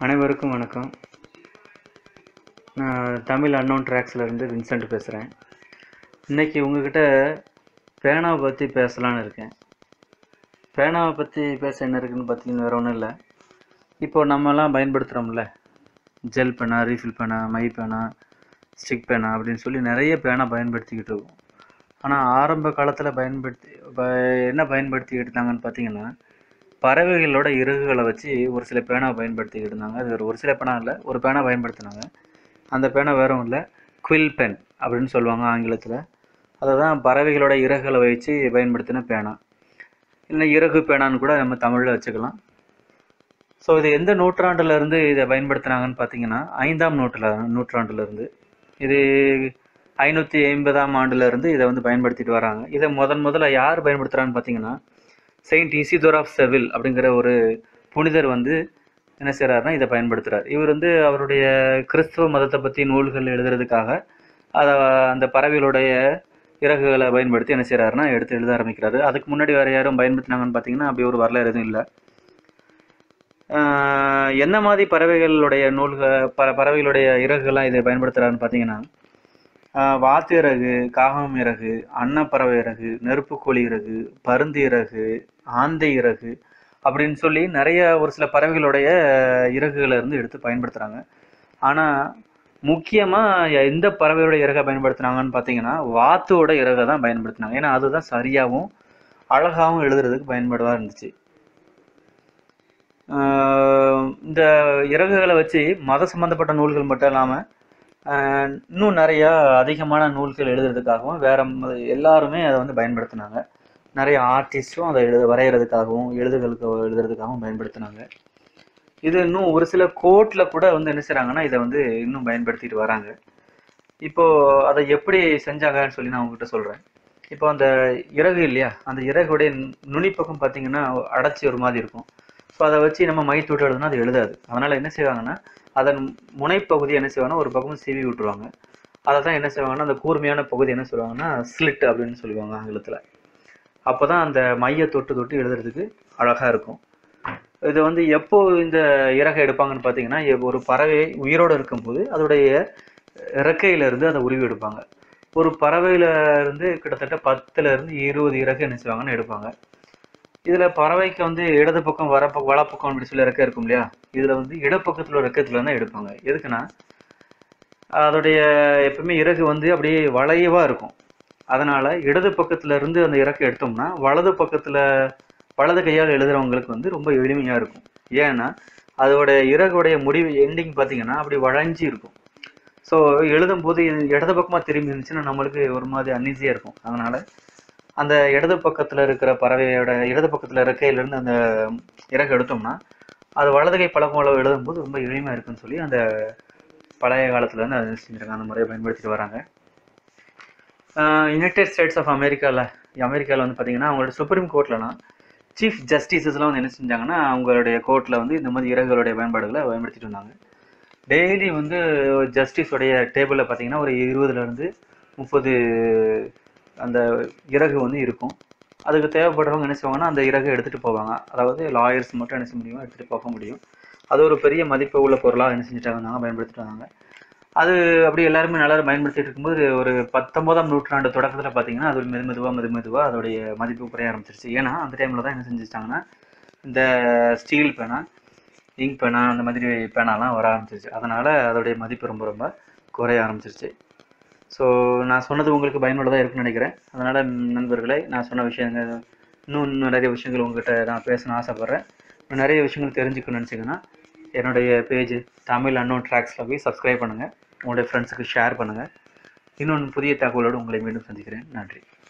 அனைவருக்கும் வணக்கம் நான் தமிழ் அன்னோன் ட்ராக்ஸ்லேருந்து வின்சென்ட் பேசுகிறேன் இன்றைக்கி உங்ககிட்ட பேனாவை பற்றி பேசலான்னு இருக்கேன் பேனாவை பற்றி பேச என்ன இருக்குன்னு பார்த்தீங்கன்னா வேறு ஒன்றும் இல்லை இப்போ நம்மலாம் பயன்படுத்துகிறோம்ல ஜெல் பேனா ரீஃபில் பேனா மை பேனா ஸ்டிக் பேனா அப்படின்னு சொல்லி நிறைய பேனா பயன்படுத்திக்கிட்டு இருக்கோம் ஆனால் ஆரம்ப காலத்தில் பயன்படுத்தி ப என்ன பயன்படுத்திக்கிட்டு இருந்தாங்கன்னு பார்த்தீங்கன்னா பறவைகளோட இறகுகளை வச்சு ஒரு சில பேனா பயன்படுத்திக்கிட்டு இருந்தாங்க அது ஒரு ஒரு சில பேனா இல்லை ஒரு பேனா பயன்படுத்தினாங்க அந்த பேனா வேற ஒன்றும் இல்லை குவில் பென் அப்படின்னு சொல்லுவாங்க ஆங்கிலத்தில் அதை தான் பறவைகளோட இறகுகளை வச்சு பயன்படுத்தின பேனா இல்லை இறகு பேனான்னு கூட நம்ம தமிழில் வச்சுக்கலாம் ஸோ இது எந்த நூற்றாண்டுல இருந்து இதை பயன்படுத்தினாங்கன்னு பார்த்தீங்கன்னா ஐந்தாம் நூற்றில் நூற்றாண்டுல இருந்து இது ஐநூற்றி ஐம்பதாம் ஆண்டுல இருந்து இதை வந்து பயன்படுத்திட்டு வராங்க இதை முதன் முதல்ல யார் பயன்படுத்துகிறான்னு பார்த்தீங்கன்னா செயின்ட் இசிதோர் ஆஃப் செவில் அப்படிங்கிற ஒரு புனிதர் வந்து என்ன செய்கிறாருன்னா இதை பயன்படுத்துகிறார் இவர் வந்து அவருடைய கிறிஸ்துவ மதத்தை பற்றி நூல்கள் எழுதுறதுக்காக அதை அந்த பறவைகளுடைய இறகுகளை பயன்படுத்தி என்ன செய்கிறாருன்னா எடுத்து எழுத ஆரம்பிக்கிறாரு அதுக்கு முன்னாடி வேறு யாரும் பயன்படுத்தினாங்கன்னு பார்த்தீங்கன்னா அப்படி ஒரு வரலாறு எதுவும் இல்லை ஆஹ் என்ன மாதிரி பறவைகளுடைய நூல்கள் பற பறவைகளுடைய இறகுகள்லாம் இதை பயன்படுத்துகிறாருன்னு பார்த்தீங்கன்னா ஆஹ் வாத்து இறகு காகம் இறகு அன்னப்பறவை இறகு நெருப்புக்கோழி இறகு பருந்து இறகு ஆந்தை இறகு அப்படின்னு சொல்லி நிறைய ஒரு சில பறவைகளுடைய இறகுகளை இருந்து எடுத்து பயன்படுத்துகிறாங்க ஆனால் முக்கியமாக எந்த பறவையோட இறகை பயன்படுத்துனாங்கன்னு பார்த்தீங்கன்னா வாத்தோட இறகை தான் பயன்படுத்தினாங்க ஏன்னா அதுதான் சரியாகவும் அழகாகவும் எழுதுறதுக்கு பயன்படுவதாக இருந்துச்சு ஆஹ் இந்த இறகுகளை வச்சு மத சம்பந்தப்பட்ட நூல்கள் மட்டும் இல்லாமல் இன்னும் நிறையா அதிகமான நூல்கள் எழுதுறதுக்காகவும் வேற ம- எல்லாருமே அதை வந்து பயன்படுத்தினாங்க நிறைய ஆர்டிஸ்ட்டும் அதை எழுத வரைகிறதுக்காகவும் எழுதுகளுக்கு எழுதுறதுக்காகவும் பயன்படுத்தினாங்க இது இன்னும் ஒரு சில கோர்ட்டில் கூட வந்து என்ன செய்கிறாங்கன்னா இதை வந்து இன்னும் பயன்படுத்திட்டு வராங்க இப்போ அதை எப்படி செஞ்சாங்கன்னு சொல்லி நான் உங்ககிட்ட சொல்கிறேன் இப்போ அந்த இறகு இல்லையா அந்த இறகுடைய நு- நுனிப்பக்கம் பார்த்தீங்கன்னா அடைச்சி ஒரு மாதிரி இருக்கும் ஸோ அதை வச்சு நம்ம மை தொட்டு எழுதுனா அது எழுதாது அதனால் என்ன செய்வாங்கன்னா அதன் முனைப்பகுதி என்ன செய்வாங்கன்னா ஒரு பக்கம் சீவி விட்டுருவாங்க அதை தான் என்ன செய்வாங்கன்னா அந்த கூர்மையான பகுதி என்ன சொல்லுவாங்கன்னா ஸ்லிட் அப்படின்னு சொல்லுவாங்க ஆங்கிலத்தில் அப்போ தான் அந்த மைய தொட்டு தொட்டு எழுதுறதுக்கு அழகாக இருக்கும் இது வந்து எப்போ இந்த இறகை எடுப்பாங்கன்னு பார்த்தீங்கன்னா எ- ஒரு பறவை உயிரோடு இருக்கும்போது அதோடைய இறக்கையில இருந்து அதை உருவி எடுப்பாங்க ஒரு பறவையில இருந்து கிட்டத்தட்ட பத்துல இருந்து இருபது இறகு என்ன செய்வாங்கன்னு எடுப்பாங்க இதுல பறவைக்கு வந்து இடது பக்கம் வர பக்கம் வலப்பக்கம் அப்படி சொல்லி இறக்கை இருக்கும் இல்லையா இதுல வந்து இடப்பக்கத்துல ஒரு இறக்கத்துல தான் எடுப்பாங்க எதுக்குன்னா அதோடைய எப்பவுமே இறகு வந்து அப்படியே வளையவா இருக்கும் அதனால இடது பக்கத்துல இருந்து அந்த இறக்கை எடுத்தோம்னா வலது பக்கத்துல வலது கையால் எழுதுறவங்களுக்கு வந்து ரொம்ப எளிமையா இருக்கும் ஏன்னா அதோட இறகுடைய முடிவு எண்டிங் பார்த்தீங்கன்னா அப்படி வளைஞ்சி இருக்கும் ஸோ எழுதும்போது இது இடது பக்கமாக திரும்பி இருந்துச்சுன்னா நம்மளுக்கு ஒரு மாதிரி அன்ஈஸியாக இருக்கும் அதனால அந்த இடது பக்கத்தில் இருக்கிற பறவையோட இடது பக்கத்தில் இறக்கையிலேருந்து அந்த இறகு எடுத்தோம்னா அது வலது கை பழக்கம் அளவு எழுதும்போது ரொம்ப எளிமையாக இருக்குன்னு சொல்லி அந்த பழைய காலத்துல இருந்து அதை செஞ்சுருக்காங்க அந்த முறையை பயன்படுத்திட்டு வராங்க யுனைடெட் ஸ்டேட்ஸ் ஆஃப் அமெரிக்காவில் அமெரிக்காவில் வந்து பார்த்தீங்கன்னா அவங்களோட சுப்ரீம் கோர்ட்லலாம் சீஃப் ஜஸ்டிஸஸ்லாம் வந்து என்ன செஞ்சாங்கன்னா அவங்களுடைய கோர்ட்டில் வந்து இந்த மாதிரி இறகுகளுடைய பயன்பாடுகளை பயன்படுத்திட்டு இருந்தாங்க டெய்லி வந்து ஜஸ்டிஸோடைய டேபிளில் பார்த்தீங்கன்னா ஒரு இருபதுலேருந்து முப்பது அந்த இறகு வந்து இருக்கும் அதுக்கு தேவைப்படுறவங்க என்ன செய்வாங்கன்னா அந்த இறகு எடுத்துகிட்டு போவாங்க அதாவது லாயர்ஸ் மட்டும் என்ன செய்ய முடியும் எடுத்துகிட்டு போக முடியும் அது ஒரு பெரிய மதிப்பு உள்ள பொருளாக என்ன செஞ்சுட்டு வந்தாங்க பயன்படுத்திட்டு வந்தாங்க அது அப்படி எல்லாருமே நல்லா பயன்படுத்திட்டு இருக்கும்போது ஒரு பத்தொன்பதாம் நூற்றாண்டு தொடக்கத்தில் பார்த்தீங்கன்னா அது மெது மெதுவாக மெது மெதுவாக அதோடைய மதிப்பு குறைய ஆரம்பிச்சிருச்சு ஏன்னா அந்த டைமில் தான் என்ன செஞ்சுட்டாங்கன்னா இந்த ஸ்டீல் பேனா இங்க் பேனா அந்த மாதிரி பேனாலாம் வர ஆரம்பிச்சிருச்சு அதனால் அதோடைய மதிப்பு ரொம்ப ரொம்ப குறைய ஆரம்பிச்சிருச்சு ஸோ நான் சொன்னது உங்களுக்கு பயனுள்ளதாக இருக்குன்னு நினைக்கிறேன் அதனால் நண்பர்களே நான் சொன்ன விஷயங்கள் இன்னும் இன்னும் நிறைய விஷயங்கள் உங்ககிட்ட நான் பேசணும்னு ஆசைப்பட்றேன் இன்னும் நிறைய விஷயங்கள் தெரிஞ்சுக்கணும்னு நினச்சிங்கன்னா என்னுடைய பேஜ் தமிழ் அன்னோன் ட்ராக்ஸில் போய் சப்ஸ்கிரைப் பண்ணுங்கள் உங்களுடைய ஃப்ரெண்ட்ஸுக்கு ஷேர் பண்ணுங்கள் இன்னொன்று புதிய தகவலோடு உங்களை மீண்டும் சந்திக்கிறேன் நன்றி